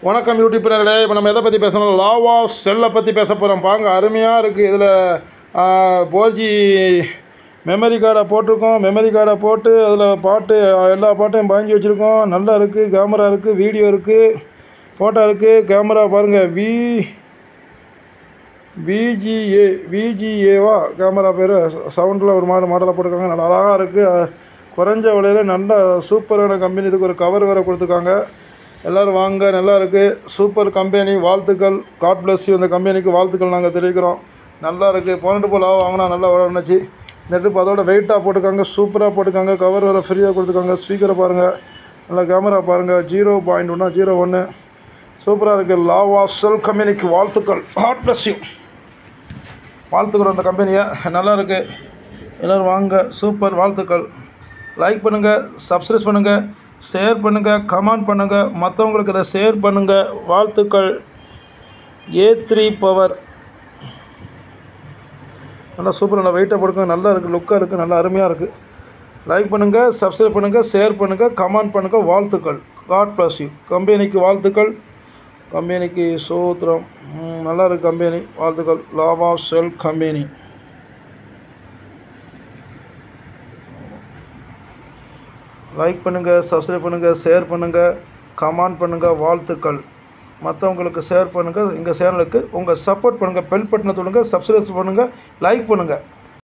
வணக்கம் யூடியூப் நேர்களே இப்போ நம்ம எதை பற்றி பேசணும் லாவா செல்லை பற்றி பேச போகிறோம் பாங்க அருமையாக இருக்குது இதில் ஃபோர் ஜி மெமரி கார்டை போட்டிருக்கோம் மெமரி கார்டை போட்டு அதில் பாட்டு எல்லா பாட்டையும் பாஞ்சி வச்சுருக்கோம் நல்லா இருக்குது கேமரா இருக்குது வீடியோ இருக்குது ஃபோட்டோ இருக்குது கேமரா பாருங்கள் வி விஜிஏ விஜிஏவா கேமரா பேர் சவுண்டில் ஒரு மாடல் மாடலாக போட்டிருக்காங்க நல்லா அழகாக இருக்குது குறைஞ்ச விலையில் நல்ல சூப்பரான கம்பெனி இதுக்கு ஒரு கவர் வேறு கொடுத்துருக்காங்க எல்லோரும் வாங்க நல்லா இருக்குது சூப்பர் கம்பெனி வாழ்த்துக்கள் காட் பிளஸ் இந்த கம்பெனிக்கு வாழ்த்துக்கள் நாங்கள் தெரிவிக்கிறோம் நல்லா இருக்குது பன்னெண்டு போல் வாங்கினா நல்லா வளர்ந்துச்சு இந்த ட்ரிப் அதோட வெயிட்டாக போட்டிருக்காங்க சூப்பராக போட்டிருக்காங்க கவர் வேறு ஃப்ரீயாக கொடுத்துருக்காங்க ஸ்பீக்கரை பாருங்கள் நல்லா கேமரா பாருங்கள் ஜீரோ பாயிண்ட் ஒன்றா ஜீரோ ஒன்று சூப்பராக இருக்குது லாவா செல் கம்பெனிக்கு வாழ்த்துக்கள் காட் பிளஸ் யூ வாழ்த்துக்கிறோம் அந்த கம்பெனியை நல்லா இருக்குது எல்லோரும் வாங்க சூப்பர் வாழ்த்துக்கள் லைக் பண்ணுங்கள் சப்ஸ்கிரைப் பண்ணுங்கள் ஷேர் பண்ணுங்கள் கமெண்ட் பண்ணுங்கள் மற்றவங்களுக்கு இதை ஷேர் பண்ணுங்கள் வாழ்த்துக்கள் ஏ த்ரீ பவர் நல்லா சூப்பர் நல்லா வெயிட்டாக போடுங்க நல்லா இருக்குது லுக்காக இருக்குது நல்லா அருமையாக இருக்குது லைக் பண்ணுங்கள் சப்ஸ்கிரைப் பண்ணுங்கள் ஷேர் பண்ணுங்கள் கமெண்ட் பண்ணுங்கள் வாழ்த்துக்கள் காட் ப்ளஸ் யூ கம்பெனிக்கு வாழ்த்துக்கள் கம்பெனிக்கு சூத்திரம் ம், நல்லா இருக்கு கம்பெனி வாழ்த்துக்கள் லாவா செல் கம்பெனி லைக் பண்ணுங்கள் சப்ஸ்கிரைப் பண்ணுங்கள் ஷேர் பண்ணுங்கள் கமெண்ட் பண்ணுங்கள் வாழ்த்துக்கள் மற்றவங்களுக்கு ஷேர் பண்ணுங்கள் எங்கள் சேனலுக்கு உங்கள் சப்போர்ட் பண்ணுங்கள் பெல் பட்டனை தொடுங்க சப்ஸ்கிரைப் பண்ணுங்கள் லைக் பண்ணுங்கள்